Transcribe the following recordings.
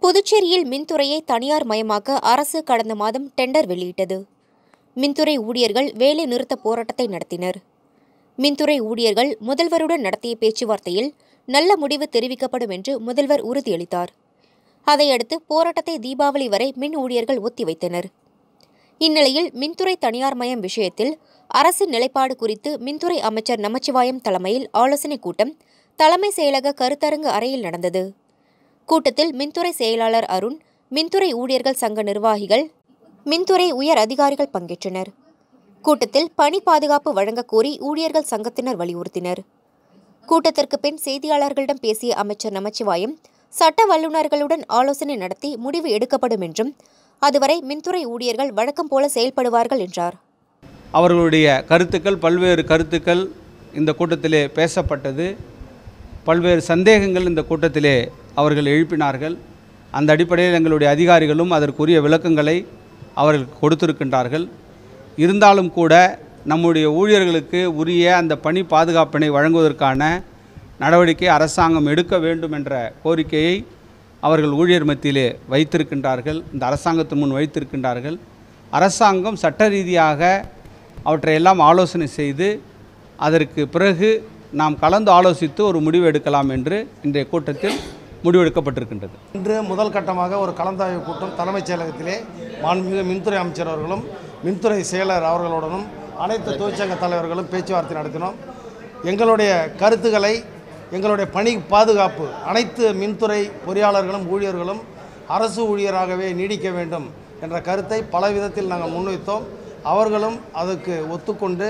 புதுச்சேரியில் மின்துறையை தனியார் மயமாக்க அரசு கடந்த மாதம் டெண்டர் வெளியிட்டது மின்துறை ஊழியர்கள் வேலை நிறுத்த போராட்டத்தை நடத்தினர் மின்துறை ஊழியர்கள் முதல்வருடன் நடத்திய பேச்சுவார்த்தையில் நல்ல முடிவு தெரிவிக்கப்படும் என்று முதல்வர் உறுதியளித்தார் அதையடுத்து போராட்டத்தை தீபாவளி வரை மின் ஊழியர்கள் ஒத்திவைத்தனர் இந்நிலையில் மின்துறை தனியார் மயம் விஷயத்தில் அரசின் நிலைப்பாடு குறித்து மின்துறை அமைச்சர் நமச்சிவாயம் தலைமையில் ஆலோசனைக் கூட்டம் தலைமை செயலக கருத்தரங்கு அறையில் நடந்தது கூட்டத்தில் மின்துறை செயலாளர் அருண் மின்துறை ஊழியர்கள் சங்க நிர்வாகிகள் மின்துறை உயர் அதிகாரிகள் பங்கேற்றனர் கூட்டத்தில் பணி பாதுகாப்பு வழங்கக் கோரி ஊழியர்கள் சங்கத்தினர் வலியுறுத்தினர் கூட்டத்திற்கு பின் செய்தியாளர்களிடம் பேசிய அமைச்சர் நமச்சிவாயம் சட்ட வல்லுநர்களுடன் ஆலோசனை நடத்தி முடிவு எடுக்கப்படும் என்றும் அதுவரை மின்துறை ஊழியர்கள் வழக்கம் போல செயல்படுவார்கள் என்றார் அவர்களுடைய கருத்துக்கள் பல்வேறு கருத்துக்கள் இந்த கூட்டத்திலே பேசப்பட்டது பல்வேறு சந்தேகங்கள் இந்த கூட்டத்திலே அவர்கள் எழுப்பினார்கள் அந்த அடிப்படையில் எங்களுடைய அதிகாரிகளும் அதற்குரிய விளக்கங்களை அவர்கள் கொடுத்திருக்கின்றார்கள் இருந்தாலும் கூட நம்முடைய ஊழியர்களுக்கு உரிய அந்த பணி பாதுகாப்பினை வழங்குவதற்கான நடவடிக்கை அரசாங்கம் எடுக்க வேண்டும் என்ற கோரிக்கையை அவர்கள் ஊழியர் மத்தியிலே வைத்திருக்கின்றார்கள் இந்த அரசாங்கத்தின் முன் வைத்திருக்கின்றார்கள் அரசாங்கம் சட்ட ரீதியாக அவற்றையெல்லாம் ஆலோசனை செய்து அதற்கு பிறகு நாம் கலந்து ஆலோசித்து ஒரு முடிவு எடுக்கலாம் என்று இன்றைய கூட்டத்தில் முடிவெடுக்கப்பட்டிருக்கின்றது இன்று முதல் கட்டமாக ஒரு கலந்தாய்வு கூட்டம் தலைமைச் செயலகத்திலே மாண்புமிகு மின்துறை அமைச்சர் அவர்களும் மின்துறை செயலர் அவர்களுடனும் அனைத்து தொழிற்சங்க தலைவர்களும் பேச்சுவார்த்தை நடத்தினோம் எங்களுடைய கருத்துக்களை எங்களுடைய பணி பாதுகாப்பு அனைத்து மின்துறை பொறியாளர்களும் ஊழியர்களும் அரசு ஊழியராகவே நீடிக்க வேண்டும் என்ற கருத்தை பல விதத்தில் நாங்கள் முன்வைத்தோம் அவர்களும் அதுக்கு ஒத்துக்கொண்டு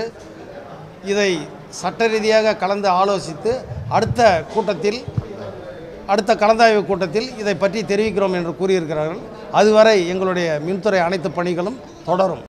இதை சட்ட ரீதியாக கலந்து ஆலோசித்து அடுத்த கூட்டத்தில் அடுத்த கலந்தாய்வு கூட்டத்தில் இதை பற்றி தெரிவிக்கிறோம் என்று கூறியிருக்கிறார்கள் அதுவரை எங்களுடைய மின்துறை அனைத்து பணிகளும் தொடரும்